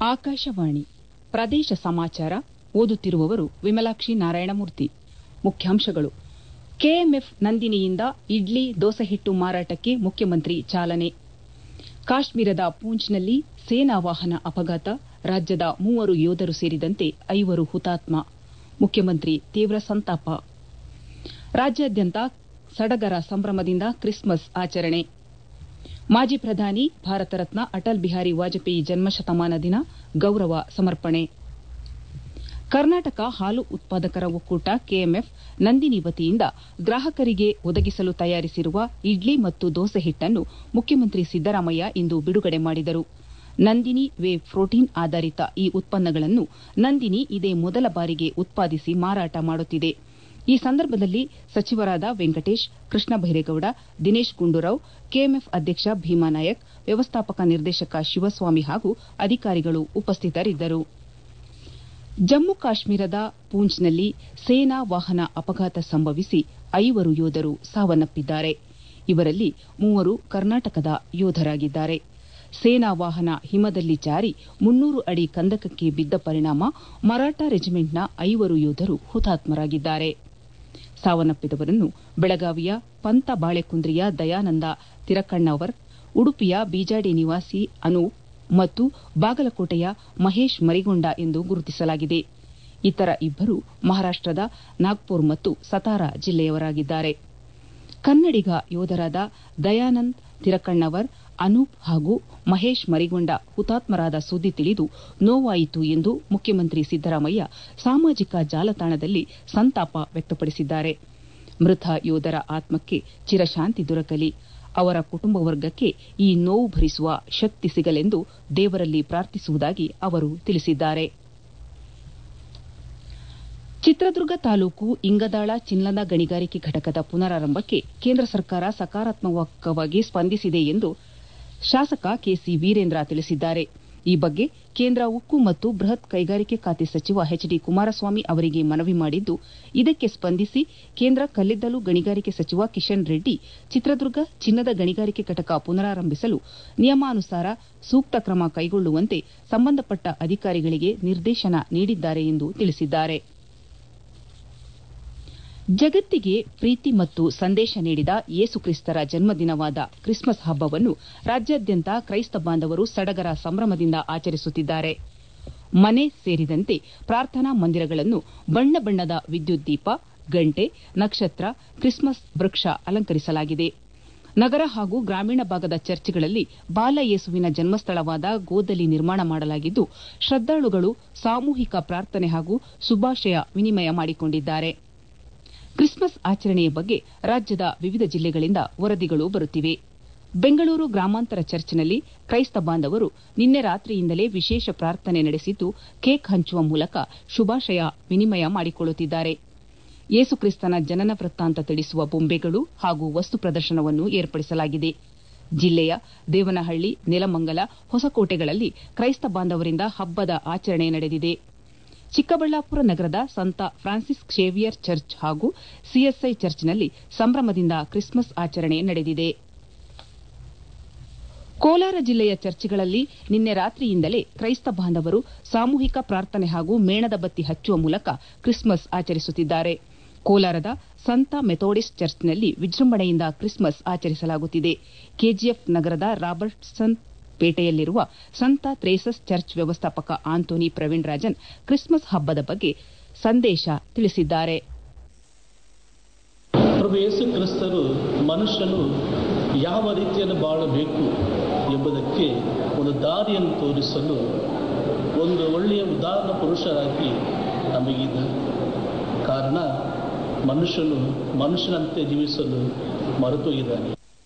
ಆಕಾಶವಾಣಿ ಪ್ರದೇಶ ಸಮಾಚಾರ ಓದುತ್ತಿರುವವರು ವಿಮಲಾಕ್ಷಿ ನಾರಾಯಣಮೂರ್ತಿ ಮುಖ್ಯಾಂಶಗಳು ಕೆಎಂಎಫ್ ನಂದಿನಿಯಿಂದ ಇಡ್ಲಿ ದೋಸೆ ಹಿಟ್ಟು ಮಾರಾಟಕ್ಕೆ ಮುಖ್ಯಮಂತ್ರಿ ಚಾಲನೆ ಕಾಶ್ಮೀರದ ಪೂಂಚ್ನಲ್ಲಿ ಸೇನಾ ವಾಹನ ಅಪಘಾತ ರಾಜ್ಯದ ಮೂವರು ಯೋಧರು ಸೇರಿದಂತೆ ಐವರು ಹುತಾತ್ಮ ಮುಖ್ಯಮಂತ್ರಿ ತೀವ್ರ ಸಂತಾಪ ರಾಜ್ಯಾದ್ಯಂತ ಸಡಗರ ಸಂಭ್ರಮದಿಂದ ಕ್ರಿಸ್ಮಸ್ ಆಚರಣೆ ಮಾಜಿ ಪ್ರಧಾನಿ ಭಾರತ ರತ್ನ ಅಟಲ್ ಬಿಹಾರಿ ವಾಜಪೇಯಿ ಜನ್ಮಶತಮಾನ ದಿನ ಗೌರವ ಸಮರ್ಪಣೆ ಕರ್ನಾಟಕ ಹಾಲು ಉತ್ಪಾದಕರ ಒಕ್ಕೂಟ ಕೆಎಂಎಫ್ ನಂದಿನಿ ವತಿಯಿಂದ ಗ್ರಾಹಕರಿಗೆ ಒದಗಿಸಲು ತಯಾರಿಸಿರುವ ಇಡ್ಲಿ ಮತ್ತು ದೋಸೆ ಹಿಟ್ಟನ್ನು ಮುಖ್ಯಮಂತ್ರಿ ಸಿದ್ದರಾಮಯ್ಯ ಇಂದು ಬಿಡುಗಡೆ ಮಾಡಿದರು ನಂದಿನಿ ವೇ ಪ್ರೋಟೀನ್ ಆಧಾರಿತ ಈ ಉತ್ಪನ್ನಗಳನ್ನು ನಂದಿನಿ ಇದೇ ಮೊದಲ ಬಾರಿಗೆ ಉತ್ಪಾದಿಸಿ ಮಾರಾಟ ಮಾಡುತ್ತಿದೆ ಈ ಸಂದರ್ಭದಲ್ಲಿ ಸಚಿವರಾದ ವೆಂಕಟೇಶ್ ಕೃಷ್ಣ ಬೈರೇಗೌಡ ದಿನೇಶ್ ಗುಂಡೂರಾವ್ ಕೆಎಂಎಫ್ ಅಧ್ಯಕ್ಷ ಭೀಮಾ ನಾಯಕ್ ವ್ಯವಸ್ಥಾಪಕ ನಿರ್ದೇಶಕ ಶಿವಸ್ವಾಮಿ ಹಾಗೂ ಅಧಿಕಾರಿಗಳು ಉಪಸ್ಥಿತರಿದ್ದರು ಜಮ್ಮು ಕಾಶ್ಮೀರದ ಪೂಂಚ್ನಲ್ಲಿ ಸೇನಾ ವಾಹನ ಅಪಘಾತ ಸಂಭವಿಸಿ ಐವರು ಯೋಧರು ಸಾವನ್ನಪ್ಪಿದ್ದಾರೆ ಇವರಲ್ಲಿ ಮೂವರು ಕರ್ನಾಟಕದ ಯೋಧರಾಗಿದ್ದಾರೆ ಸೇನಾ ವಾಹನ ಹಿಮದಲ್ಲಿ ಜಾರಿ ಮುನ್ನೂರು ಅಡಿ ಕಂದಕಕ್ಕೆ ಬಿದ್ದ ಪರಿಣಾಮ ಮರಾಠ ರೆಜಿಮೆಂಟ್ನ ಐವರು ಯೋಧರು ಹುತಾತ್ಮರಾಗಿದ್ದಾರೆ ಸಾವನ್ನಪ್ಪಿದವರನ್ನು ಬೆಳಗಾವಿಯ ಪಂತ ಬಾಳೆಕುಂದ್ರಿಯ ದಯಾನಂದ ತಿರಕಣ್ಣವರ್ ಉಡುಪಿಯ ಬೀಜಾಡಿ ನಿವಾಸಿ ಅನೂಪ್ ಮತ್ತು ಬಾಗಲಕೋಟೆಯ ಮಹೇಶ್ ಮರಿಗೊಂಡ ಎಂದು ಗುರುತಿಸಲಾಗಿದೆ ಇತರ ಇಬ್ಬರು ಮಹಾರಾಷ್ಟದ ನಾಗ್ಪುರ್ ಮತ್ತು ಸತಾರಾ ಜಿಲ್ಲೆಯವರಾಗಿದ್ದಾರೆ ಕನ್ನಡಿಗ ಯೋಧರಾದ ದಯಾನಂದ್ ತಿರಕಣ್ಣವರ್ ಅನೂಪ್ ಹಾಗೂ ಮಹೇಶ್ ಮರಿಗೊಂಡ ಹುತಾತ್ಮರಾದ ಸುದ್ದಿ ತಿಳಿದು ನೋವಾಯಿತು ಎಂದು ಮುಖ್ಯಮಂತ್ರಿ ಸಿದ್ದರಾಮಯ್ಯ ಸಾಮಾಜಿಕ ಜಾಲತಾಣದಲ್ಲಿ ಸಂತಾಪ ವ್ಯಕ್ತಪಡಿಸಿದ್ದಾರೆ ಮೃತ ಯೋಧರ ಆತ್ಮಕ್ಕೆ ಚಿರಶಾಂತಿ ದೊರಕಲಿ ಅವರ ಕುಟುಂಬ ವರ್ಗಕ್ಕೆ ಈ ನೋವು ಭರಿಸುವ ಶಕ್ತಿ ಸಿಗಲೆಂದು ದೇವರಲ್ಲಿ ಪ್ರಾರ್ಥಿಸುವುದಾಗಿ ಅವರು ತಿಳಿಸಿದ್ದಾರೆ ಚಿತ್ರದುರ್ಗ ತಾಲೂಕು ಇಂಗದಾಳ ಚಿನ್ನದ ಗಣಿಗಾರಿಕೆ ಘಟಕದ ಪುನರಾರಂಭಕ್ಕೆ ಕೇಂದ್ರ ಸರ್ಕಾರ ಸಕಾರಾತ್ಮಕವಾಗಿ ಸ್ಪಂದಿಸಿದೆ ಎಂದು ಶಾಸಕ ಕೆಸಿ ವೀರೇಂದ್ರ ತಿಳಿಸಿದ್ದಾರೆ ಈ ಬಗ್ಗೆ ಕೇಂದ್ರ ಉಕ್ಕು ಮತ್ತು ಬೃಹತ್ ಕೈಗಾರಿಕೆ ಖಾತೆ ಸಚಿವ ಎಚ್ ಡಿ ಕುಮಾರಸ್ವಾಮಿ ಅವರಿಗೆ ಮನವಿ ಮಾಡಿದ್ದು ಇದಕ್ಕೆ ಸ್ಪಂದಿಸಿ ಕೇಂದ್ರ ಕಲ್ಲಿದ್ದಲು ಗಣಿಗಾರಿಕೆ ಸಚಿವ ಕಿಶನ್ ರೆಡ್ಡಿ ಚಿತ್ರದುರ್ಗ ಚಿನ್ನದ ಗಣಿಗಾರಿಕೆ ಘಟಕ ಪುನರಾರಂಭಿಸಲು ನಿಯಮಾನುಸಾರ ಸೂಕ್ತ ಕ್ರಮ ಕೈಗೊಳ್ಳುವಂತೆ ಸಂಬಂಧಪಟ್ಟ ಅಧಿಕಾರಿಗಳಿಗೆ ನಿರ್ದೇಶನ ನೀಡಿದ್ದಾರೆ ಎಂದು ತಿಳಿಸಿದ್ದಾರೆ ಜಗತ್ತಿಗೆ ಪ್ರೀತಿ ಮತ್ತು ಸಂದೇಶ ನೀಡಿದ ಯೇಸುಕ್ರಿಸ್ತರ ಜನ್ಮದಿನವಾದ ಕ್ರಿಸ್ಮಸ್ ಹಬ್ಬವನ್ನು ರಾಜ್ಯಾದ್ಯಂತ ಕ್ರೈಸ್ತ ಬಾಂಧವರು ಸಡಗರ ಸಂಭ್ರಮದಿಂದ ಆಚರಿಸುತ್ತಿದ್ದಾರೆ ಮನೆ ಸೇರಿದಂತೆ ಪ್ರಾರ್ಥನಾ ಮಂದಿರಗಳನ್ನು ಬಣ್ಣ ಬಣ್ಣದ ವಿದ್ಯುತ್ ದೀಪ ಗಂಟೆ ನಕ್ಷತ್ರ ಕ್ರಿಸ್ಮಸ್ ವೃಕ್ಷ ಅಲಂಕರಿಸಲಾಗಿದೆ ನಗರ ಹಾಗೂ ಗ್ರಾಮೀಣ ಭಾಗದ ಚರ್ಚ್ಗಳಲ್ಲಿ ಬಾಲಯೇಸುವಿನ ಜನ್ಮಸ್ಥಳವಾದ ಗೋದಲಿ ನಿರ್ಮಾಣ ಮಾಡಲಾಗಿದ್ದು ಶ್ರದ್ದಾಳುಗಳು ಸಾಮೂಹಿಕ ಪ್ರಾರ್ಥನೆ ಹಾಗೂ ಶುಭಾಶಯ ವಿನಿಮಯ ಮಾಡಿಕೊಂಡಿದ್ದಾರೆ ಕ್ರಿಸ್ಮಸ್ ಆಚರಣೆಯ ಬಗ್ಗೆ ರಾಜ್ಯದ ವಿವಿಧ ಜಿಲ್ಲೆಗಳಿಂದ ವರದಿಗಳು ಬರುತ್ತಿವೆ ಬೆಂಗಳೂರು ಗ್ರಾಮಾಂತರ ಚರ್ಚ್ನಲ್ಲಿ ಕ್ರೈಸ್ತ ಬಾಂಧವರು ನಿನ್ನೆ ರಾತ್ರಿಯಿಂದಲೇ ವಿಶೇಷ ಪ್ರಾರ್ಥನೆ ನಡೆಸಿದ್ದು ಕೇಕ್ ಹಂಚುವ ಮೂಲಕ ಶುಭಾಶಯ ವಿನಿಮಯ ಮಾಡಿಕೊಳ್ಳುತ್ತಿದ್ದಾರೆ ಯೇಸುಕ್ರಿಸ್ತನ ಜನನ ವೃತ್ತಾಂತ ತಿಳಿಸುವ ಬೊಂಬೆಗಳು ಹಾಗೂ ವಸ್ತು ಪ್ರದರ್ಶನವನ್ನು ಏರ್ಪಡಿಸಲಾಗಿದೆ ಜಿಲ್ಲೆಯ ದೇವನಹಳ್ಳಿ ನೆಲಮಂಗಲ ಹೊಸಕೋಟೆಗಳಲ್ಲಿ ಕ್ರೈಸ್ತ ಬಾಂಧವರಿಂದ ಹಬ್ಬದ ಆಚರಣೆ ನಡೆದಿದೆ ಚಿಕ್ಕಬಳ್ಳಾಪುರ ನಗರದ ಸಂತ ಫ್ರಾನ್ಸಿಸ್ xೇವಿಯರ್ ಚರ್ಚ್ ಹಾಗೂ ಸಿಎಸ್ಐ ಚರ್ಚ್ನಲ್ಲಿ ಸಂಭ್ರಮದಿಂದ ಕ್ರಿಸ್ಮಸ್ ಆಚರಣೆ ನಡೆದಿದೆ ಕೋಲಾರ ಜಿಲ್ಲೆಯ ಚರ್ಚ್ಗಳಲ್ಲಿ ನಿನ್ನೆ ರಾತ್ರಿಯಿಂದಲೇ ಕ್ರೈಸ್ತ ಬಾಂಧವರು ಸಾಮೂಹಿಕ ಪ್ರಾರ್ಥನೆ ಹಾಗೂ ಮೇಣದ ಬತ್ತಿ ಹಚ್ಚುವ ಮೂಲಕ ಕ್ರಿಸ್ಮಸ್ ಆಚರಿಸುತ್ತಿದ್ದಾರೆ ಕೋಲಾರದ ಸಂತ ಮೆಥೋಡಿಸ್ಟ್ ಚರ್ಚ್ನಲ್ಲಿ ವಿಜೃಂಭಣೆಯಿಂದ ಕ್ರಿಸ್ಮಸ್ ಆಚರಿಸಲಾಗುತ್ತಿದೆ ಕೆಜಿಎಫ್ ನಗರದ ರಾಬರ್ಟ್ಸನ್ ಪೇಟೆಯಲ್ಲಿರುವ ಸಂತ ಥ್ರೇಸಸ್ ಚರ್ಚ್ ವ್ಯವಸ್ಥಾಪಕ ಆಂಟೋನಿ ಪ್ರವೀಣ್ ರಾಜನ್ ಕ್ರಿಸ್ಮಸ್ ಹಬ್ಬದ ಬಗ್ಗೆ ಸಂದೇಶ ತಿಳಿಸಿದ್ದಾರೆ ಪ್ರಭು ಯೇಸು ಕ್ರಿಸ್ತರು ಮನುಷ್ಯನು ಯಾವ ರೀತಿಯಲ್ಲಿ ಬಾಳಬೇಕು ಎಂಬುದಕ್ಕೆ ಒಂದು ದಾರಿಯನ್ನು ತೋರಿಸಲು ಒಂದು ಒಳ್ಳೆಯ ಉದಾಹರಣ ಪುರುಷರಾಗಿ ನಮಗಿದ್ದಾರೆ ಕಾರಣ ಮನುಷ್ಯನು ಮನುಷ್ಯನಂತೆ ಜೀವಿಸಲು ಮರೆತೋಗಿದ್ದಾನೆ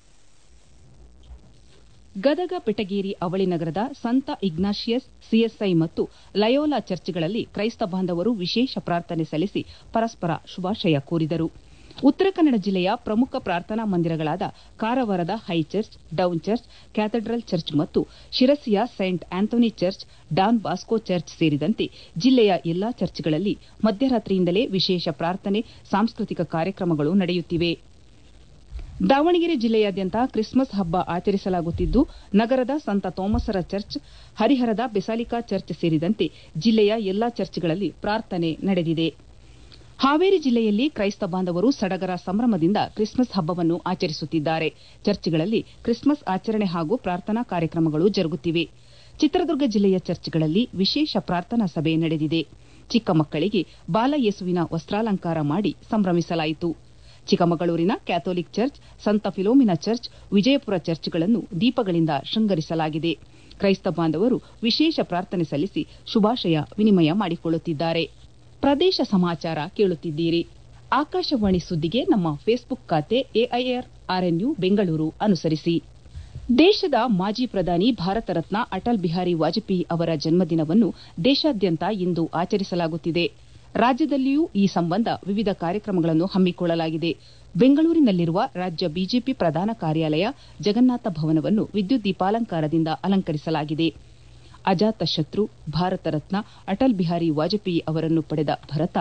ಗದಗ ಬೆಟಗೇರಿ ಅವಳಿ ನಗರದ ಸಂತ ಇಗ್ನಾಷಿಯಸ್ ಸಿಎಸ್ಐ ಮತ್ತು ಲಯೋಲಾ ಚರ್ಚ್ಗಳಲ್ಲಿ ಕ್ರೈಸ್ತ ಬಾಂಧವರು ವಿಶೇಷ ಪ್ರಾರ್ಥನೆ ಸಲ್ಲಿಸಿ ಪರಸ್ಪರ ಶುಭಾಶಯ ಕೋರಿದರು ಉತ್ತರ ಕನ್ನಡ ಜಿಲ್ಲೆಯ ಪ್ರಮುಖ ಪ್ರಾರ್ಥನಾ ಮಂದಿರಗಳಾದ ಕಾರವಾರದ high church down church cathedral church ಮತ್ತು ಶಿರಸಿಯ saint Anthony church Don Bosco church ಸೇರಿದಂತೆ ಜಿಲ್ಲೆಯ ಎಲ್ಲಾ ಚರ್ಚ್ಗಳಲ್ಲಿ ಮಧ್ಯರಾತ್ರಿಯಿಂದಲೇ ವಿಶೇಷ ಪ್ರಾರ್ಥನೆ ಸಾಂಸ್ಕೃತಿಕ ಕಾರ್ಯಕ್ರಮಗಳು ನಡೆಯುತ್ತಿವೆ ದಾವಣಗೆರೆ ಜಿಲ್ಲೆಯಾದ್ಯಂತ ಕ್ರಿಸ್ಮಸ್ ಹಬ್ಬ ಆಚರಿಸಲಾಗುತ್ತಿದ್ದು ನಗರದ ಸಂತ ಥೋಮಸರ ಚರ್ಚ್ ಹರಿಹರದ ಬೆಸಾಲಿಕಾ ಚರ್ಚ್ ಸೇರಿದಂತೆ ಜಿಲ್ಲೆಯ ಎಲ್ಲಾ ಚರ್ಚ್ಗಳಲ್ಲಿ ಪ್ರಾರ್ಥನೆ ನಡೆದಿದೆ ಹಾವೇರಿ ಜಿಲ್ಲೆಯಲ್ಲಿ ಕ್ರೈಸ್ತ ಬಾಂಧವರು ಸಡಗರ ಸಂಭ್ರಮದಿಂದ ಕ್ರಿಸ್ಮಸ್ ಹಬ್ಬವನ್ನು ಆಚರಿಸುತ್ತಿದ್ದಾರೆ ಚರ್ಚ್ಗಳಲ್ಲಿ ಕ್ರಿಸ್ಮಸ್ ಆಚರಣೆ ಹಾಗೂ ಪ್ರಾರ್ಥನಾ ಕಾರ್ಯಕ್ರಮಗಳು ಜರುಗುತ್ತಿವೆ ಚಿತ್ರದುರ್ಗ ಜಿಲ್ಲೆಯ ಚರ್ಚ್ಗಳಲ್ಲಿ ವಿಶೇಷ ಪ್ರಾರ್ಥನಾ ಸಭೆ ನಡೆದಿದೆ ಚಿಕ್ಕ ಮಕ್ಕಳಿಗೆ ಬಾಲಯೇಸುವಿನ ವಸ್ತ್ರಾಲಂಕಾರ ಮಾಡಿ ಸಂಭ್ರಮಿಸಲಾಯಿತು ಚಿಕ್ಕಮಗಳೂರಿನ ಕ್ಯಾಥೋಲಿಕ್ ಚರ್ಚ್ ಸಂತ ಫಿಲೋಮಿನಾ ಚರ್ಚ್ ವಿಜಯಪುರ ಚರ್ಚ್ಗಳನ್ನು ದೀಪಗಳಿಂದ ಶೃಂಗರಿಸಲಾಗಿದೆ ಕ್ರೈಸ್ತ ಬಾಂಧವರು ವಿಶೇಷ ಪ್ರಾರ್ಥನೆ ಸಲ್ಲಿಸಿ ಶುಭಾಶಯ ವಿನಿಮಯ ಮಾಡಿಕೊಳ್ಳುತ್ತಿದ್ದಾರೆ ಪ್ರದೇಶ ಸಮಾಚಾರ ಕೇಳುತ್ತಿದ್ದೀರಿ ಆಕಾಶವಾಣಿ ಸುದ್ದಿಗೆ ನಮ್ಮ ಫೇಸ್ಬುಕ್ ಖಾತೆ ಎಐಆರ್ ಆರ್ಎನ್ಯು ಬೆಂಗಳೂರು ಅನುಸರಿಸಿ ದೇಶದ ಮಾಜಿ ಪ್ರಧಾನಿ ಭಾರತ ರತ್ನ ಅಟಲ್ ಬಿಹಾರಿ ವಾಜಪೇಯಿ ಅವರ ಜನ್ಮದಿನವನ್ನು ದೇಶಾದ್ಯಂತ ಇಂದು ಆಚರಿಸಲಾಗುತ್ತಿದೆ ರಾಜ್ಯದಲ್ಲಿಯೂ ಈ ಸಂಬಂಧ ವಿವಿಧ ಕಾರ್ಯಕ್ರಮಗಳನ್ನು ಹಮ್ಮಿಕೊಳ್ಳಲಾಗಿದೆ ಬೆಂಗಳೂರಿನಲ್ಲಿರುವ ರಾಜ್ಯ ಬಿಜೆಪಿ ಪ್ರಧಾನ ಕಾರ್ಯಾಲಯ ಜಗನ್ನಾಥ ಭವನವನ್ನು ವಿದ್ಯುತ್ ದೀಪಾಲಂಕಾರದಿಂದ ಅಲಂಕರಿಸಲಾಗಿದೆ ಅಜಾತಶತ್ರು ಭಾರತ ರತ್ನ ಅಟಲ್ ಬಿಹಾರಿ ವಾಜಪೇಯಿ ಅವರನ್ನು ಪಡೆದ ಭರತ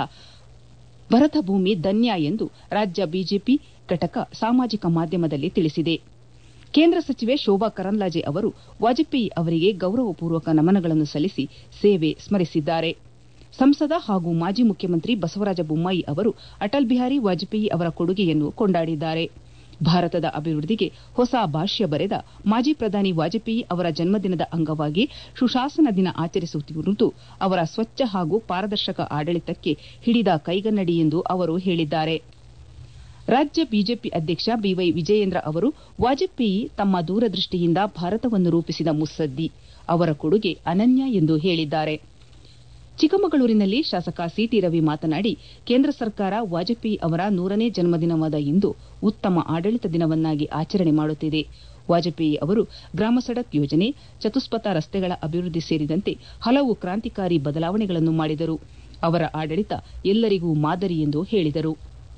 ಭರತ ಭೂಮಿ ಧನ್ಯ ಎಂದು ರಾಜ್ಯ ಬಿಜೆಪಿ ಘಟಕ ಸಾಮಾಜಿಕ ಮಾಧ್ಯಮದಲ್ಲಿ ತಿಳಿಸಿದೆ ಕೇಂದ್ರ ಸಚಿವೆ ಶೋಭಾ ಕರಂದ್ಲಾಜೆ ಅವರು ವಾಜಪೇಯಿ ಅವರಿಗೆ ಗೌರವಪೂರ್ವಕ ನಮನಗಳನ್ನು ಸಲ್ಲಿಸಿ ಸೇವೆ ಸ್ಮರಿಸಿದ್ದಾರೆ ಸಂಸದ ಹಾಗೂ ಮಾಜಿ ಮುಖ್ಯಮಂತ್ರಿ ಬಸವರಾಜ ಬೊಮ್ಮಾಯಿ ಅವರು ಅಟಲ್ ಬಿಹಾರಿ ವಾಜಪೇಯಿ ಅವರ ಕೊಡುಗೆಯನ್ನು ಕೊಂಡಾಡಿದ್ದಾರೆ ಭಾರತದ ಅಭಿವೃದ್ಧಿಗೆ ಹೊಸ ಭಾಷ್ಯ ಬರೆದ ಮಾಜಿ ಪ್ರಧಾನಿ ವಾಜಪೇಯಿ ಅವರ ಜನ್ಮದಿನದ ಅಂಗವಾಗಿ ಸುಶಾಸನ ದಿನ ಆಚರಿಸುತ್ತಿರುವುದು ಅವರ ಸ್ವಚ್ಛ ಹಾಗೂ ಪಾರದರ್ಶಕ ಆಡಳಿತಕ್ಕೆ ಹಿಡಿದ ಕೈಗನ್ನಡಿ ಎಂದು ಅವರು ಹೇಳಿದ್ದಾರೆ ರಾಜ್ಯ ಬಿಜೆಪಿ ಅಧ್ಯಕ್ಷ ಬಿವೈ ವಿಜಯೇಂದ್ರ ಅವರು ವಾಜಪೇಯಿ ತಮ್ಮ ದೂರದೃಷ್ಟಿಯಿಂದ ಭಾರತವನ್ನು ರೂಪಿಸಿದ ಮುತ್ಸದ್ದಿ ಅವರ ಕೊಡುಗೆ ಅನನ್ಯ ಎಂದು ಹೇಳಿದ್ದಾರೆ ಚಿಕ್ಕಮಗಳೂರಿನಲ್ಲಿ ಶಾಸಕ ಸಿಟಿ ರವಿ ಮಾತನಾಡಿ ಕೇಂದ್ರ ಸರ್ಕಾರ ವಾಜಪೇಯಿ ಅವರ ನೂರನೇ ಜನ್ಮದಿನವಾದ ಇಂದು ಉತ್ತಮ ಆಡಳಿತ ದಿನವನ್ನಾಗಿ ಆಚರಣೆ ಮಾಡುತ್ತಿದೆ ವಾಜಪೇಯಿ ಅವರು ಗ್ರಾಮ ಸಡಕ್ ಯೋಜನೆ ಚತುಷ್ಪಥ ರಸ್ತೆಗಳ ಅಭಿವೃದ್ಧಿ ಸೇರಿದಂತೆ ಹಲವು ಕ್ರಾಂತಿಕಾರಿ ಬದಲಾವಣೆಗಳನ್ನು ಮಾಡಿದರು ಅವರ ಆಡಳಿತ ಎಲ್ಲರಿಗೂ ಮಾದರಿ ಎಂದು ಹೇಳಿದರು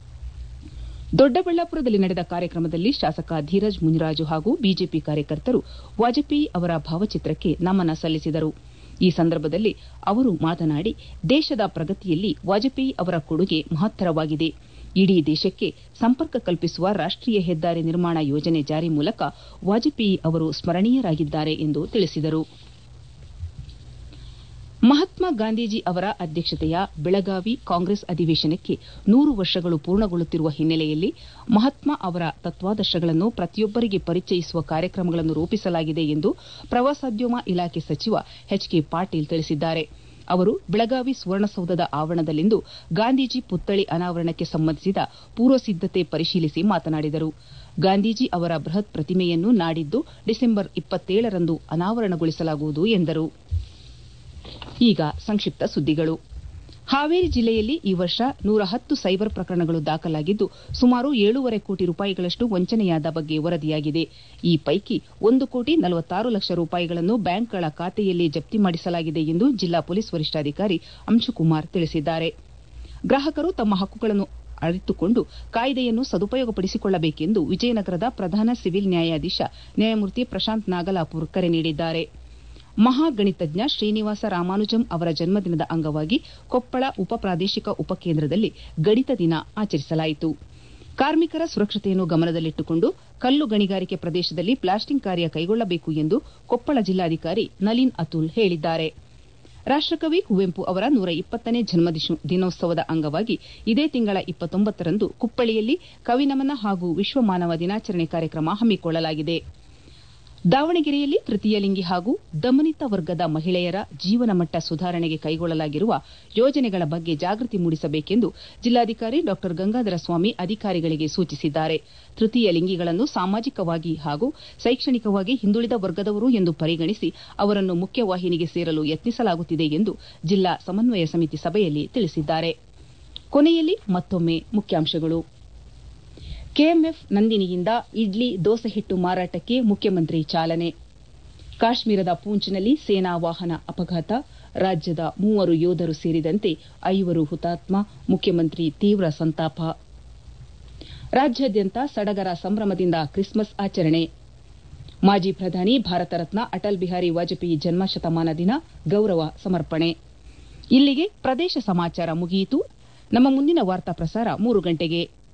ದೊಡ್ಡಬಳ್ಳಾಪುರದಲ್ಲಿ ನಡೆದ ಕಾರ್ಯಕ್ರಮದಲ್ಲಿ ಶಾಸಕ ಧೀರಜ್ ಮುನಿರಾಜು ಹಾಗೂ ಬಿಜೆಪಿ ಕಾರ್ಯಕರ್ತರು ವಾಜಪೇಯಿ ಅವರ ಭಾವಚಿತ್ರಕ್ಕೆ ನಮನ ಸಲ್ಲಿಸಿದರು ಈ ಸಂದರ್ಭದಲ್ಲಿ ಅವರು ಮಾತನಾಡಿ ದೇಶದ ಪ್ರಗತಿಯಲ್ಲಿ ವಾಜಪೇಯಿ ಅವರ ಕೊಡುಗೆ ಮಹತ್ತರವಾಗಿದೆ ಇಡೀ ದೇಶಕ್ಕೆ ಸಂಪರ್ಕ ಕಲ್ಪಿಸುವ ರಾಷ್ಟೀಯ ಹೆದ್ದಾರಿ ನಿರ್ಮಾಣ ಯೋಜನೆ ಜಾರಿ ಮೂಲಕ ವಾಜಪೇಯಿ ಅವರು ಸ್ಮರಣೀಯರಾಗಿದ್ದಾರೆ ಎಂದು ತಿಳಿಸಿದರು ಮಹಾತ್ಮ ಗಾಂಧೀಜಿ ಅವರ ಅಧ್ಯಕ್ಷತೆಯ ಬೆಳಗಾವಿ ಕಾಂಗ್ರೆಸ್ ಅಧಿವೇಶನಕ್ಕೆ ನೂರು ವರ್ಷಗಳು ಪೂರ್ಣಗೊಳ್ಳುತ್ತಿರುವ ಹಿನ್ನೆಲೆಯಲ್ಲಿ ಮಹಾತ್ಮ ಅವರ ತತ್ವಾದರ್ಶಗಳನ್ನು ಪ್ರತಿಯೊಬ್ಬರಿಗೆ ಪರಿಚಯಿಸುವ ಕಾರ್ಯಕ್ರಮಗಳನ್ನು ರೂಪಿಸಲಾಗಿದೆ ಎಂದು ಪ್ರವಾಸೋದ್ಯಮ ಇಲಾಖೆ ಸಚಿವ ಎಚ್ ಕೆ ಪಾಟೀಲ್ ತಿಳಿಸಿದ್ದಾರೆ ಅವರು ಬೆಳಗಾವಿ ಸುವರ್ಣಸೌಧದ ಆವರಣದಲ್ಲಿಂದು ಗಾಂಧೀಜಿ ಪುತ್ಥಳಿ ಅನಾವರಣಕ್ಕೆ ಸಂಬಂಧಿಸಿದ ಪೂರ್ವ ಸಿದ್ದತೆ ಪರಿಶೀಲಿಸಿ ಮಾತನಾಡಿದರು ಗಾಂಧೀಜಿ ಅವರ ಬೃಹತ್ ಪ್ರತಿಮೆಯನ್ನು ನಾಡಿದ್ದು ಡಿಸೆಂಬರ್ ಇಪ್ಪತ್ತೇಳರಂದು ಅನಾವರಣಗೊಳಿಸಲಾಗುವುದು ಎಂದರು ಈಗ ಸಂಕ್ಷಿಪ್ತ ಸುದ್ದಿಗಳು ಹಾವೇರಿ ಜಿಲ್ಲೆಯಲ್ಲಿ ಈ ವರ್ಷ ನೂರ ಹತ್ತು ಸೈಬರ್ ಪ್ರಕರಣಗಳು ದಾಖಲಾಗಿದ್ದು ಸುಮಾರು ಏಳೂವರೆ ಕೋಟಿ ರೂಪಾಯಿಗಳಷ್ಟು ವಂಚನೆಯಾದ ಬಗ್ಗೆ ವರದಿಯಾಗಿದೆ ಈ ಪೈಕಿ ಒಂದು ಕೋಟಿ ನಲವತ್ತಾರು ಲಕ್ಷ ರೂಪಾಯಿಗಳನ್ನು ಬ್ಯಾಂಕ್ಗಳ ಖಾತೆಯಲ್ಲಿ ಜಪ್ತಿ ಮಾಡಿಸಲಾಗಿದೆ ಎಂದು ಜಿಲ್ಲಾ ಪೊಲೀಸ್ ವರಿಷ್ಠಾಧಿಕಾರಿ ಅಂಶುಕುಮಾರ್ ತಿಳಿಸಿದ್ದಾರೆ ಗ್ರಾಹಕರು ತಮ್ಮ ಹಕ್ಕುಗಳನ್ನು ಅರಿತುಕೊಂಡು ಕಾಯ್ದೆಯನ್ನು ಸದುಪಯೋಗಪಡಿಸಿಕೊಳ್ಳಬೇಕೆಂದು ವಿಜಯನಗರದ ಪ್ರಧಾನ ಸಿವಿಲ್ ನ್ಯಾಯಾಧೀಶ ನ್ಯಾಯಮೂರ್ತಿ ಪ್ರಶಾಂತ್ ನಾಗಲಾಪುರ್ ಕರೆ ನೀಡಿದ್ದಾರೆ ಮಹಾಗಣಿತಜ್ಞ ಶ್ರೀನಿವಾಸ ರಾಮಾನುಜಂ ಅವರ ಜನ್ಮದಿನದ ಅಂಗವಾಗಿ ಕೊಪ್ಪಳ ಉಪ ಪ್ರಾದೇಶಿಕ ಉಪಕೇಂದ್ರದಲ್ಲಿ ಗಣಿತ ದಿನ ಆಚರಿಸಲಾಯಿತು ಕಾರ್ಮಿಕರ ಸುರಕ್ಷತೆಯನ್ನು ಗಮನದಲ್ಲಿಟ್ಟುಕೊಂಡು ಕಲ್ಲು ಗಣಿಗಾರಿಕೆ ಪ್ರದೇಶದಲ್ಲಿ ಪ್ಲಾಸ್ಟಿಂಗ್ ಕಾರ್ಯ ಕೈಗೊಳ್ಳಬೇಕು ಎಂದು ಕೊಪ್ಪಳ ಜಿಲ್ಲಾಧಿಕಾರಿ ನಲಿನ್ ಅತುಲ್ ಹೇಳಿದ್ದಾರೆ ರಾಷ್ಟಕವಿ ಕುವೆಂಪು ಅವರ ನೂರ ಇಪ್ಪತ್ತನೇ ಜನ್ಮ ದಿನೋತ್ಸವದ ಅಂಗವಾಗಿ ಇದೇ ತಿಂಗಳ ಇಪ್ಪತ್ತೊಂಬತ್ತರಂದು ಕುಪ್ಪಳಿಯಲ್ಲಿ ಕವಿನಮನ ಹಾಗೂ ವಿಶ್ವ ಮಾನವ ದಿನಾಚರಣೆ ಕಾರ್ಯಕ್ರಮ ಹಮ್ಮಿಕೊಳ್ಳಲಾಗಿದೆ ದಾವಣಗೆರೆಯಲ್ಲಿ ತೃತೀಯ ಲಿಂಗಿ ಹಾಗೂ ದಮನಿತ ವರ್ಗದ ಮಹಿಳೆಯರ ಜೀವನ ಮಟ್ಟ ಸುಧಾರಣೆಗೆ ಕೈಗೊಳ್ಳಲಾಗಿರುವ ಯೋಜನೆಗಳ ಬಗ್ಗೆ ಜಾಗೃತಿ ಮೂಡಿಸಬೇಕೆಂದು ಜಿಲ್ಲಾಧಿಕಾರಿ ಡಾ ಗಂಗಾಧರ ಸ್ವಾಮಿ ಅಧಿಕಾರಿಗಳಿಗೆ ಸೂಚಿಸಿದ್ದಾರೆ ತೃತೀಯ ಲಿಂಗಿಗಳನ್ನು ಸಾಮಾಜಿಕವಾಗಿ ಹಾಗೂ ಶೈಕ್ಷಣಿಕವಾಗಿ ಹಿಂದುಳಿದ ವರ್ಗದವರು ಎಂದು ಪರಿಗಣಿಸಿ ಅವರನ್ನು ಮುಖ್ಯವಾಹಿನಿಗೆ ಸೇರಲು ಯತ್ನಿಸಲಾಗುತ್ತಿದೆ ಎಂದು ಜಿಲ್ಲಾ ಸಮನ್ವಯ ಸಮಿತಿ ಸಭೆಯಲ್ಲಿ ತಿಳಿಸಿದ್ದಾರೆ ಕೊನೆಯಲ್ಲಿ ಮತ್ತೊಮ್ಮೆ ಮುಖ್ಯಾಂಶಗಳು ಕೆಎಂಎಫ್ ನಂದಿನಿಯಿಂದ ಇಡ್ಲಿ ದೋಸೆ ಹಿಟ್ಟು ಮಾರಾಟಕ್ಕೆ ಮುಖ್ಯಮಂತ್ರಿ ಚಾಲನೆ ಕಾಶ್ಮೀರದ ಪೂಂಚ್ನಲ್ಲಿ ಸೇನಾ ವಾಹನ ಅಪಘಾತ ರಾಜ್ಯದ ಮೂವರು ಯೋಧರು ಸೇರಿದಂತೆ ಐವರು ಹುತಾತ್ಮ ಮುಖ್ಯಮಂತ್ರಿ ತೀವ್ರ ಸಂತಾಪ ರಾಜ್ಯಾದ್ಯಂತ ಸಡಗರ ಸಂಭ್ರಮದಿಂದ ಕ್ರಿಸ್ಮಸ್ ಆಚರಣೆ ಮಾಜಿ ಪ್ರಧಾನಿ ಭಾರತ ರತ್ನ ಅಟಲ್ ಬಿಹಾರಿ ವಾಜಪೇಯಿ ಜನ್ಮ ಶತಮಾನ ದಿನ ಗೌರವ ಸಮರ್ಪಣೆ ಇಲ್ಲಿಗೆ ಪ್ರದೇಶ ಸಮಾಚಾರ ಮುಗಿಯಿತು ನಮ್ಮ ಮುಂದಿನ ವಾರ್ತಾ ಪ್ರಸಾರ ಮೂರು ಗಂಟೆಗೆ